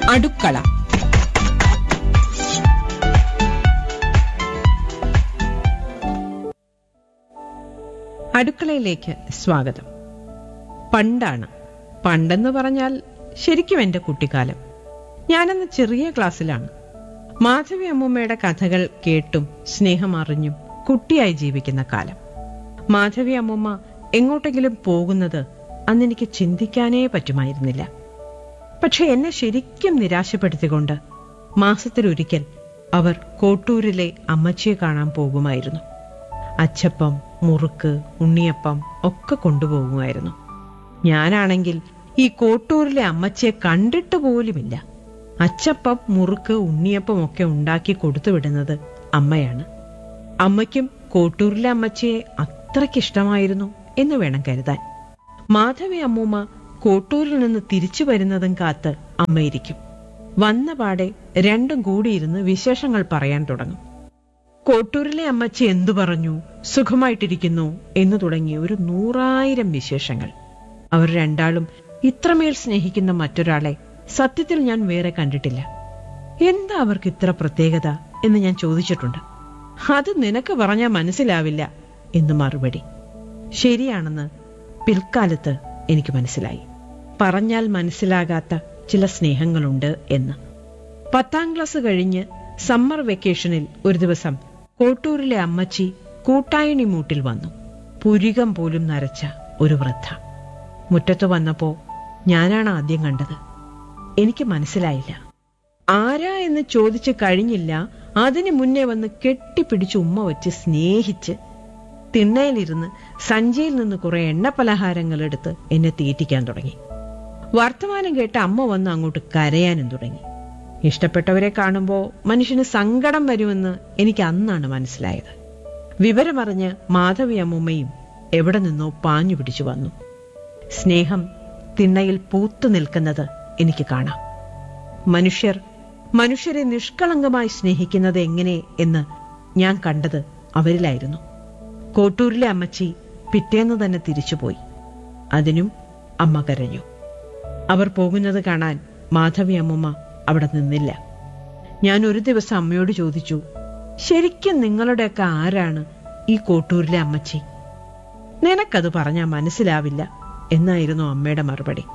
അടുക്കള അടുക്കളയിലേക്ക് സ്വാഗതം പണ്ടാണ് പണ്ടെന്ന് പറഞ്ഞാൽ ശരിക്കും എന്റെ കുട്ടിക്കാലം ഞാനന്ന് ചെറിയ ക്ലാസ്സിലാണ് മാധവി അമ്മൂമ്മയുടെ കഥകൾ കേട്ടും സ്നേഹം അറിഞ്ഞും കുട്ടിയായി ജീവിക്കുന്ന കാലം മാധവി അമ്മൂമ്മ എങ്ങോട്ടെങ്കിലും പോകുന്നത് അന്നെനിക്ക് ചിന്തിക്കാനേ പറ്റുമായിരുന്നില്ല പക്ഷെ എന്നെ ശരിക്കും നിരാശപ്പെടുത്തിക്കൊണ്ട് മാസത്തിലൊരിക്കൽ അവർ കോട്ടൂരിലെ അമ്മച്ചിയെ കാണാൻ പോകുമായിരുന്നു അച്ചപ്പം മുറുക്ക് ഉണ്ണിയപ്പം ഒക്കെ കൊണ്ടുപോകുമായിരുന്നു ഞാനാണെങ്കിൽ ഈ കോട്ടൂരിലെ അമ്മച്ചിയെ കണ്ടിട്ട് പോലുമില്ല അച്ചപ്പം മുറുക്ക് ഉണ്ണിയപ്പം ഒക്കെ ഉണ്ടാക്കി കൊടുത്തു വിടുന്നത് അമ്മയാണ് അമ്മയ്ക്കും കോട്ടൂരിലെ അമ്മച്ചിയെ അത്രയ്ക്കിഷ്ടമായിരുന്നു എന്ന് വേണം കരുതാൻ മാധവി അമ്മൂമ്മ കോട്ടൂരിൽ നിന്ന് തിരിച്ചു വരുന്നതും കാത്ത് അമ്മയിരിക്കും വന്ന പാടെ രണ്ടും കൂടിയിരുന്ന് വിശേഷങ്ങൾ പറയാൻ തുടങ്ങും കോട്ടൂരിലെ അമ്മച്ചി എന്തു പറഞ്ഞു സുഖമായിട്ടിരിക്കുന്നു എന്ന് തുടങ്ങിയ ഒരു നൂറായിരം വിശേഷങ്ങൾ അവർ രണ്ടാളും ഇത്രമേൽ സ്നേഹിക്കുന്ന മറ്റൊരാളെ സത്യത്തിൽ ഞാൻ വേറെ കണ്ടിട്ടില്ല എന്താ അവർക്ക് ഇത്ര പ്രത്യേകത എന്ന് ഞാൻ ചോദിച്ചിട്ടുണ്ട് അത് നിനക്ക് പറഞ്ഞാൽ മനസ്സിലാവില്ല എന്ന് മറുപടി ശരിയാണെന്ന് പിൽക്കാലത്ത് എനിക്ക് മനസ്സിലായി പറഞ്ഞാൽ മനസ്സിലാകാത്ത ചില സ്നേഹങ്ങളുണ്ട് എന്ന് പത്താം ക്ലാസ് കഴിഞ്ഞ് സമ്മർ വെക്കേഷനിൽ ഒരു ദിവസം കോട്ടൂരിലെ അമ്മച്ചി കൂട്ടായണി മൂട്ടിൽ വന്നു പുരികം പോലും നരച്ച ഒരു വൃദ്ധ മുറ്റത്ത് വന്നപ്പോ ഞാനാണ് ആദ്യം കണ്ടത് എനിക്ക് മനസ്സിലായില്ല ആരാ എന്ന് ചോദിച്ചു കഴിഞ്ഞില്ല അതിനു മുന്നേ വന്ന് കെട്ടിപ്പിടിച്ച് ഉമ്മ വച്ച് സ്നേഹിച്ച് തിണ്ണയിലിരുന്ന് സഞ്ചിയിൽ നിന്ന് കുറെ എണ്ണ പലഹാരങ്ങൾ എടുത്ത് എന്നെ തീറ്റിക്കാൻ തുടങ്ങി വർത്തമാനം കേട്ട് അമ്മ വന്ന് അങ്ങോട്ട് കരയാനും തുടങ്ങി ഇഷ്ടപ്പെട്ടവരെ കാണുമ്പോൾ മനുഷ്യന് സങ്കടം വരുമെന്ന് എനിക്ക് അന്നാണ് മനസ്സിലായത് വിവരമറിഞ്ഞ് മാധവി അമ്മൂമ്മയും എവിടെ നിന്നോ പാഞ്ഞു പിടിച്ചു വന്നു സ്നേഹം തിണ്ണയിൽ പൂത്തു നിൽക്കുന്നത് എനിക്ക് കാണാം മനുഷ്യർ മനുഷ്യരെ നിഷ്കളങ്കമായി സ്നേഹിക്കുന്നത് എങ്ങനെ എന്ന് ഞാൻ കണ്ടത് അവരിലായിരുന്നു കോട്ടൂരിലെ അമ്മച്ചി പിറ്റേന്ന് തന്നെ തിരിച്ചുപോയി അതിനും അമ്മ കരഞ്ഞു അവർ പോകുന്നത് കാണാൻ മാധവി അമ്മൂമ്മ അവിടെ നിന്നില്ല ഞാൻ ഒരു ദിവസം അമ്മയോട് ചോദിച്ചു ശരിക്കും നിങ്ങളുടെയൊക്കെ ആരാണ് ഈ കോട്ടൂരിലെ അമ്മച്ചി നിനക്കത് പറഞ്ഞാൽ മനസ്സിലാവില്ല എന്നായിരുന്നു അമ്മയുടെ മറുപടി